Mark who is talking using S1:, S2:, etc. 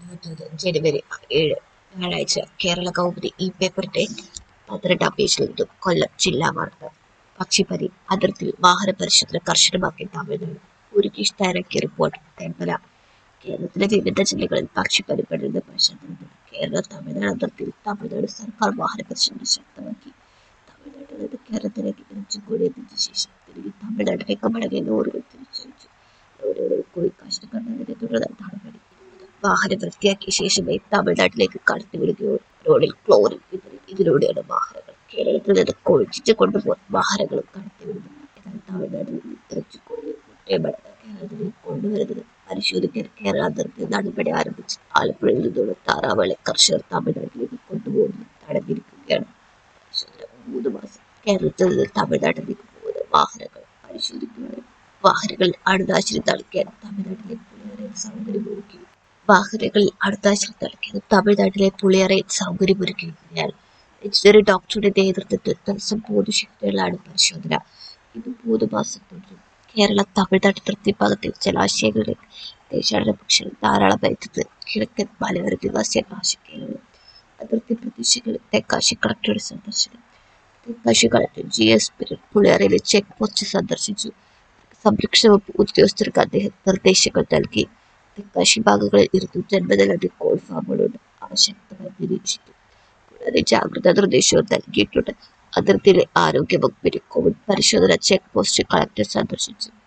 S1: ഇരുപത്തൊന്ന് ജനുവരി ഏഴ് വ്യാഴാഴ്ച കേരള കൗമുദി ഈ പേപ്പറിന്റെ പന്ത്രണ്ടാം പേജിൽ നിന്നും കൊല്ലം ജില്ലാ വാർത്ത പക്ഷിപ്പനി അതിർത്തിയിൽ വാഹന പരിശോധന കർശനമാക്കി തമിഴ്നാട് ഉരുകീഷ് തയ്യാറാക്കിയ റിപ്പോർട്ട് തെന്മല കേരളത്തിലെ വിവിധ ജില്ലകളിൽ പക്ഷിപ്പനി പടരുന്ന പശ്ചാത്തലത്തിൽ കേരള തമിഴ്നാട് അതിർത്തിയിൽ തമിഴ്നാട് സർക്കാർ വാഹന പരിശോധന ശക്തമാക്കി തമിഴ്നാട്ടിൽ നിന്ന് കേരളത്തിലേക്ക് ഇറച്ചിക്കൂടി എത്തിച്ച ശേഷം തിരികെ തമിഴ്നാട്ടിലേക്ക് മടങ്ങിയ ലോറികൾ തിരിച്ചയച്ചു ലോറികളിൽ കോഴി കാശിന് കണ്ടതിനെ തുടർന്ന് നടപടി വാഹനം വൃത്തിയാക്കിയ ശേഷമേ തമിഴ്നാട്ടിലേക്ക് കടത്തിവിടുകയോ റോഡിൽ ക്ലോറിൻ വിതറി ഇതിലൂടെയാണ് വാഹനങ്ങൾ കേരളത്തിൽ നിന്ന് കൊഴിച്ചു കൊണ്ടുപോകാൻ വാഹനങ്ങളും കടത്തിവിടുന്നത് എന്നാൽ തമിഴ്നാട്ടിൽ നിന്ന് ഇറച്ചിക്കോഴി മുട്ടയമടങ്ങ കേരളത്തിലേക്ക് കൊണ്ടുവരുന്നത് പരിശോധിക്കാൻ കേരള അതിർത്തി നടപടി ആരംഭിച്ചു ആലപ്പുഴയിൽ നിന്നുള്ള താറാവുകളെ കർഷകർ തമിഴ്നാട്ടിലേക്ക് കൊണ്ടുപോകുന്നത് തടഞ്ഞിരിക്കുകയാണ് പരിശോധന മൂന്ന് മാസം കേരളത്തിൽ നിന്ന് തമിഴ്നാട്ടിലേക്ക് പോകുന്ന വാഹനങ്ങൾ പരിശോധിക്കുകയാണ് വാഹനങ്ങളിൽ അണുനാശിനി തളിക്കാൻ തമിഴ്നാട്ടിലെ പുളിയറയിൽ സൗകര്യമൊരുക്കി വാഹനങ്ങളിൽ അണുനാശിനി തളിക്കാൻ തമിഴ്നാട്ടിലെ പുളിയറയിൽ സൗകര്യമൊരുക്കിയിരിക്കുകയാണ് വെറ്റിനറി ഡോക്ടറുടെ നേതൃത്വത്തിൽ ദിവസം മൂന്ന് ഷിഫ്റ്റുകളിലാണ് പരിശോധന ഇത് മൂന്ന് മാസം തുടരും കേരള തമിഴ്നാട് അതിർത്തി ഭാഗത്തെ ജലാശയങ്ങളിൽ ദേശാടന പക്ഷികൾ ധാരാളം എത്തുന്നത് കിഴക്കൻ മലയോര നിവാസികൾ ആശങ്കയിലാണ് അതിർത്തി പ്രദേശങ്ങളിൽ തെക്കാശി കളക്ടറുടെ സന്ദർശനം തെക്കാശി കളക്ടർ ജി എസ് പിരൻ പുളിയറയിലെ ചെക്ക് പോസ്റ്റ് സന്ദർശിച്ചു സംരക്ഷണ വകുപ്പ് ഉദ്യോഗസ്ഥർക്ക് അദ്ദേഹം നിർദ്ദേശങ്ങൾ നൽകി തെക്കാശി ഭാഗങ്ങളിൽ ഇരുന്നൂറ്റി അൻപതിലധികം കോഴി ഫാമുകളുണ്ട് അവ ശക്തമായി നിരീക്ഷിക്കും കൂടാതെ ജാഗ്രതാ നിർദ്ദേശവും നൽകിയിട്ടുണ്ട് അതിർത്തിയിലെ ആരോഗ്യ വകുപ്പിന്റെ കോവിഡ് പരിശോധന ചെക്ക് പോസ്റ്റ് കളക്ടർ സന്ദർശിച്ചു